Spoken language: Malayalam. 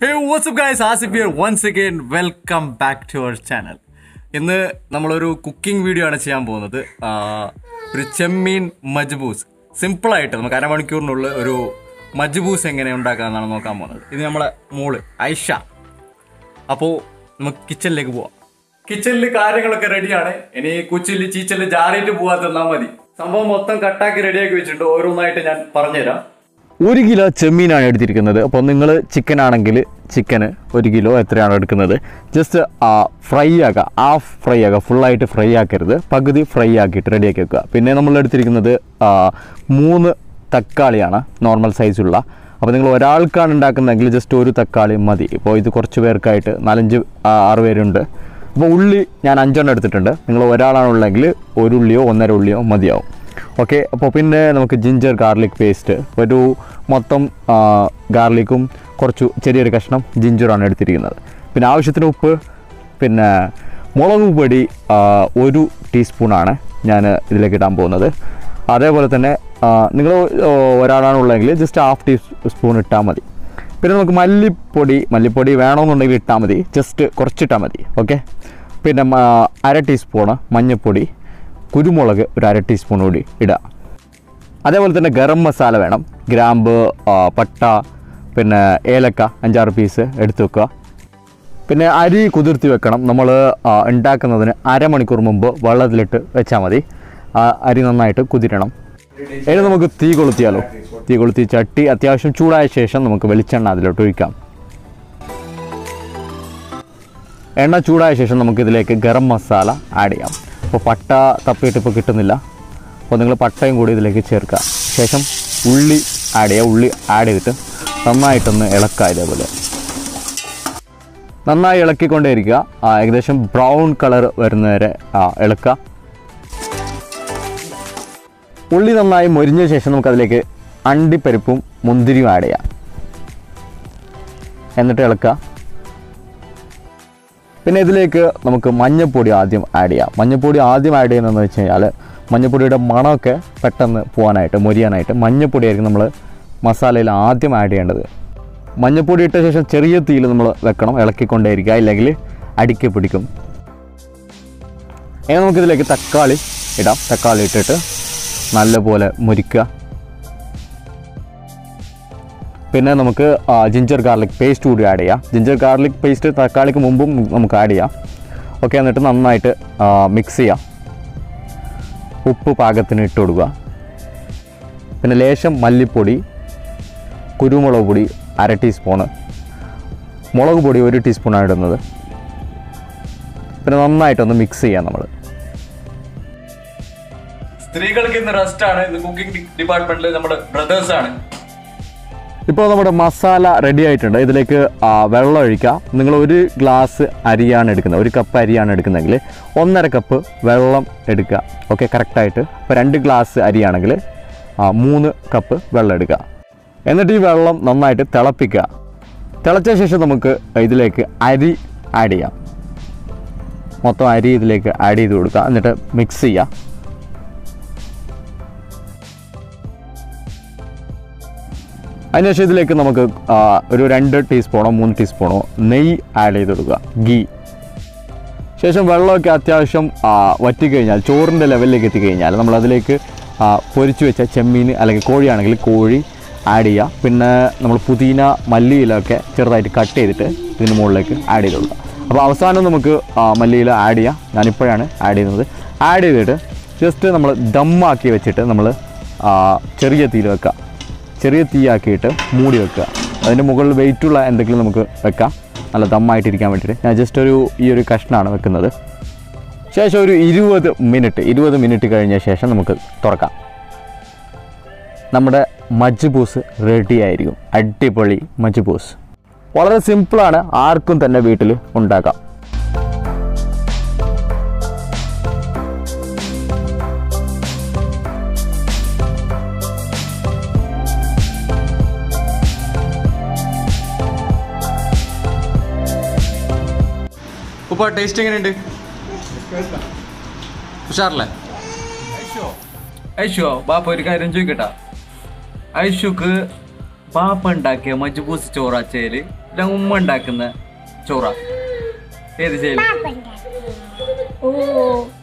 hey what's up guys Asif here once again welcome back to our channel ഇന്ന് നമ്മളൊരു കുക്കിംഗ് വീഡിയോ ആണ് ചെയ്യാൻ പോകുന്നത് ആ, ഒരു ചെമ്മീൻ മജ്ബൂസ് സിമ്പിളായിട്ട് നമുക്ക് അരമണിക്കൂറിനുള്ളിൽ ഒരു മജ്ബൂസ് എങ്ങനെ ഉണ്ടാക്കാമെന്നാണ് നോക്കാൻ പോകുന്നത് ഇത് നമ്മളെ മോള് ഐഷ അപ്പോൾ നമുക്ക് കിച്ചണിലേക്ക് പോവാം കിച്ചണിൽ കാര്യങ്ങളൊക്കെ റെഡിയാണ് ഇനി കുച്ചില് ചീച്ചല് ജാറിയിട്ട് പോവാൻ തന്നാൽ മതി സംഭവം മൊത്തം കട്ടാക്കി റെഡിയാക്കി വെച്ചിട്ടുണ്ട് ഓരോന്നായിട്ട് ഞാൻ പറഞ്ഞുതരാം ഒരു കിലോ ചെമ്മീനാണ് എടുത്തിരിക്കുന്നത് അപ്പോൾ നിങ്ങൾ ചിക്കൻ ആണെങ്കിൽ ചിക്കന് ഒരു കിലോ എത്രയാണ് എടുക്കുന്നത് ജസ്റ്റ് ഫ്രൈ ആക്കുക ഹാഫ് ഫ്രൈ ആക്കുക ഫുള്ളായിട്ട് ഫ്രൈ ആക്കരുത് പകുതി ഫ്രൈ ആക്കിയിട്ട് റെഡിയാക്കി വെക്കുക പിന്നെ നമ്മൾ എടുത്തിരിക്കുന്നത് ആ, മൂന്ന് തക്കാളിയാണ് നോർമൽ സൈസുള്ള അപ്പോൾ നിങ്ങൾ ഒരാൾക്കാണ് ഉണ്ടാക്കുന്നതെങ്കിൽ ജസ്റ്റ് ഒരു തക്കാളി മതി ഇപ്പോൾ ഇത് കുറച്ച് പേർക്കായിട്ട് നാലഞ്ച് ആ, ആറ് പേരുണ്ട് അപ്പോൾ ഉള്ളി ഞാൻ അഞ്ചെണ്ണം എടുത്തിട്ടുണ്ട് നിങ്ങൾ ഒരാളാണുള്ളെങ്കിൽ ഒരു ഉള്ളിയോ ഒന്നര ഉള്ളിയോ മതിയാവും ഓക്കെ അപ്പോൾ പിന്നെ നമുക്ക് ജിഞ്ചർ ഗാർലിക് പേസ്റ്റ് ഒരു മൊത്തം ആ, ഗാർലിക്കും കുറച്ച് ചെറിയൊരു കഷ്ണം ജിഞ്ചറാണ് എടുത്തിരിക്കുന്നത് പിന്നെ ആവശ്യത്തിന് ഉപ്പ് പിന്നെ മുളക് പൊടി ആ, ഒരു ടീസ്പൂണാണ് ഞാൻ ഇതിലേക്ക് ഇടാൻ പോകുന്നത് അതേപോലെ തന്നെ നിങ്ങൾ ഒരാളാണുള്ളതെങ്കിൽ ജസ്റ്റ് ഹാഫ് ടീ സ്പൂൺ ഇട്ടാൽ മതി പിന്നെ നമുക്ക് മല്ലിപ്പൊടി മല്ലിപ്പൊടി വേണമെന്നുണ്ടെങ്കിൽ ഇട്ടാൽ മതി ജസ്റ്റ് കുറച്ചിട്ടാൽ മതി ഓക്കെ പിന്നെ മ- അര ടീസ്പൂണ് മഞ്ഞൾപ്പൊടി കുരുമുളക് ഒരു അര ടീസ്പൂൺ കൂടി ഇടുക അതേപോലെ തന്നെ ഗരം മസാല വേണം ഗ്രാമ്പ് ആ, പട്ട പിന്നെ ഏലക്ക അഞ്ചാറ് പീസ് എടുത്ത് വെക്കുക പിന്നെ അരി കുതിർത്തി വെക്കണം നമ്മൾ ഉണ്ടാക്കുന്നതിന് അരമണിക്കൂർ മുമ്പ് വെള്ളത്തിലിട്ട് വെച്ചാൽ മതി ആ അരി നന്നായിട്ട് കുതിരണം ഇനി നമുക്ക് തീ കൊളുത്തിയാലോ തീ കൊളുത്തി ചട്ടി അത്യാവശ്യം ചൂടായ ശേഷം നമുക്ക് വെളിച്ചെണ്ണ അതിലോട്ട് ഒഴിക്കാം എണ്ണ ചൂടായ ശേഷം നമുക്ക് ഇതിലേക്ക് ഗരം മസാല ആഡ് ചെയ്യാം അപ്പോൾ പട്ട തപ്പിയിട്ട് ഇപ്പോൾ കിട്ടുന്നില്ല അപ്പോൾ നിങ്ങൾ പട്ടയും കൂടി ഇതിലേക്ക് ചേർക്കുക ശേഷം ഉള്ളി ആഡ് ചെയ്യുക ഉള്ളി ആഡ് ചെയ്തിട്ട് നന്നായിട്ടൊന്ന് ഇളക്കുക ഇതേപോലെ നന്നായി ഇളക്കിക്കൊണ്ടേയിരിക്കുക ആ, ഏകദേശം ബ്രൗൺ കളർ വരുന്നവരെ ആ, ഇളക്കുക ഉള്ളി നന്നായി മൊരിഞ്ഞ ശേഷം നമുക്കതിലേക്ക് അണ്ടിപ്പരിപ്പും മുന്തിരിയും ആഡ് ചെയ്യാം എന്നിട്ട് ഇളക്കുക പിന്നെ ഇതിലേക്ക് നമുക്ക് മഞ്ഞൾപ്പൊടി ആദ്യം ആഡ് ചെയ്യാം മഞ്ഞൾപ്പൊടി ആദ്യം ആഡ് ചെയ്യുന്നതെന്ന് വെച്ച് കഴിഞ്ഞാൽ മഞ്ഞൾപ്പൊടിയുടെ മണമൊക്കെ പെട്ടെന്ന് പോകാനായിട്ട് മൊരിയാനായിട്ട് മഞ്ഞൾപ്പൊടി ആയിരിക്കും നമ്മൾ മസാലയിൽ ആദ്യം ആഡ് ചെയ്യേണ്ടത് മഞ്ഞൾപ്പൊടി ഇട്ട ശേഷം ചെറിയ തീയിൽ നമ്മൾ വെക്കണം ഇളക്കിക്കൊണ്ടേയിരിക്കുക ഇല്ലെങ്കിൽ അടിക്ക് പിടിക്കും ഇനി നമുക്കിതിലേക്ക് തക്കാളി ഇടാം തക്കാളി ഇട്ടിട്ട് നല്ലപോലെ മുരിക്കുക പിന്നെ നമുക്ക് ആ, ജിഞ്ചർ ഗാർലിക് പേസ്റ്റ് കൂടി ആഡ് ചെയ്യാം ജിഞ്ചർ ഗാർലിക് പേസ്റ്റ് തക്കാളിക്ക് മുമ്പും നമുക്ക് ആഡ് ചെയ്യാം ഓക്കെ എന്നിട്ട് നന്നായിട്ട് ആ, മിക്സ് ചെയ്യാം ഉപ്പ് പാകത്തിന് ഇട്ട് കൊടുക്കുക പിന്നെ ലേശം മല്ലിപ്പൊടി കുരുമുളക് പൊടി അര ടീസ്പൂണ് മുളക് പൊടി ഒരു ടീസ്പൂണാണ് ഇടുന്നത് പിന്നെ നന്നായിട്ടൊന്ന് മിക്സ് ചെയ്യാം നമ്മൾ സ്ത്രീകൾക്ക് ഇന്ന് റെസ്റ്റ് ആണ് ഇന്ന് കുക്കിംഗ് ഡിപ്പാർട്ട്മെന്റിൽ നമ്മുടെ ബ്രദേഴ്സ് ആണ് ഇപ്പോൾ നമ്മുടെ മസാല റെഡി ആയിട്ടുണ്ട് ഇതിലേക്ക് ആ, വെള്ളം ഒഴിക്കാം നിങ്ങൾ ഒരു ഗ്ലാസ് അരിയാണ് എടുക്കുന്നത് ഒരു കപ്പ് അരിയാണ് എടുക്കുന്നതെങ്കിൽ ഒന്നര കപ്പ് വെള്ളം എടുക്കുക ഓക്കെ കറക്റ്റായിട്ട് ഇപ്പോൾ രണ്ട് ഗ്ലാസ് അരിയാണെങ്കിൽ ആ, മൂന്ന് കപ്പ് വെള്ളം എടുക്കുക എന്നിട്ട് ഈ വെള്ളം നന്നായിട്ട് തിളപ്പിക്കുക തിളച്ച ശേഷം നമുക്ക് ഇതിലേക്ക് അരി ആഡ് ചെയ്യാം മൊത്തം അരി ഇതിലേക്ക് ആഡ് ചെയ്ത് കൊടുക്കുക എന്നിട്ട് മിക്സ് ചെയ്യുക അതിനുശേഷം ഇതിലേക്ക് നമുക്ക് ആ, ഒരു രണ്ട് ടീസ്പൂണോ മൂന്ന് ടീസ്പൂണോ നെയ്യ് ആഡ് ചെയ്ത് കൊടുക്കുക ഗീ ശേഷം വെള്ളമൊക്കെ അത്യാവശ്യം ആ, വറ്റിക്കഴിഞ്ഞാൽ ചോറിൻ്റെ ലെവലിലേക്ക് എത്തിക്കഴിഞ്ഞാൽ നമ്മൾ അതിലേക്ക് ആ, പൊരിച്ചു വെച്ച ചെമ്മീൻ അല്ലെങ്കിൽ കോഴിയാണെങ്കിൽ കോഴി ആഡ് ചെയ്യുക പിന്നെ നമ്മൾ പുതിന മല്ലിയിലൊക്കെ ചെറുതായിട്ട് കട്ട് ചെയ്തിട്ട് ഇതിന് മുകളിലേക്ക് ആഡ് ചെയ്ത് കൊടുക്കുക അപ്പോൾ അവസാനം നമുക്ക് ആ, മല്ലിയില ആഡ് ചെയ്യാം ഞാനിപ്പോഴാണ് ആഡ് ചെയ്യുന്നത് ആഡ് ചെയ്തിട്ട് ജസ്റ്റ് നമ്മൾ ദമ്മാക്കി വെച്ചിട്ട് നമ്മൾ ചെറിയ തീയിൽ വെക്കുക ചെറിയ തീയാക്കിയിട്ട് മൂടി വെക്കുക അതിൻ്റെ മുകളിൽ വെയിറ്റുള്ള എന്തെങ്കിലും നമുക്ക് വെക്കാം നല്ല ദമ്മായിട്ടിരിക്കാൻ വേണ്ടിയിട്ട് ഞാൻ ജസ്റ്റ് ഒരു ഈ ഒരു കഷ്ണമാണ് വെക്കുന്നത് ശേഷം ഒരു ഇരുപത് മിനിറ്റ് ഇരുപത് മിനിറ്റ് കഴിഞ്ഞ ശേഷം നമുക്ക് തുറക്കാം നമ്മുടെ മജ്ബൂസ് റെഡി ആയിരിക്കും അടിപൊളി മജ്ബൂസ് വളരെ സിമ്പിളാണ് ആർക്കും തന്നെ വീട്ടിൽ ഉണ്ടാക്കാം ഉപ്പ ടേസ്റ്റ് എങ്ങനെയുണ്ട് ഉഷാറല്ലേ ഐഷോ ബാപ്പ ഒരു കാര്യം ചോദിക്കട്ടാ ഐഷുക്ക് ബാപ്പ ഉണ്ടാക്കിയ മജ്ബൂസ് ചോറാച്ചയില് ഇല്ല ഉമ്മ ഉണ്ടാക്കുന്ന ചോറ ഏത് ചെയ്യല് ഓ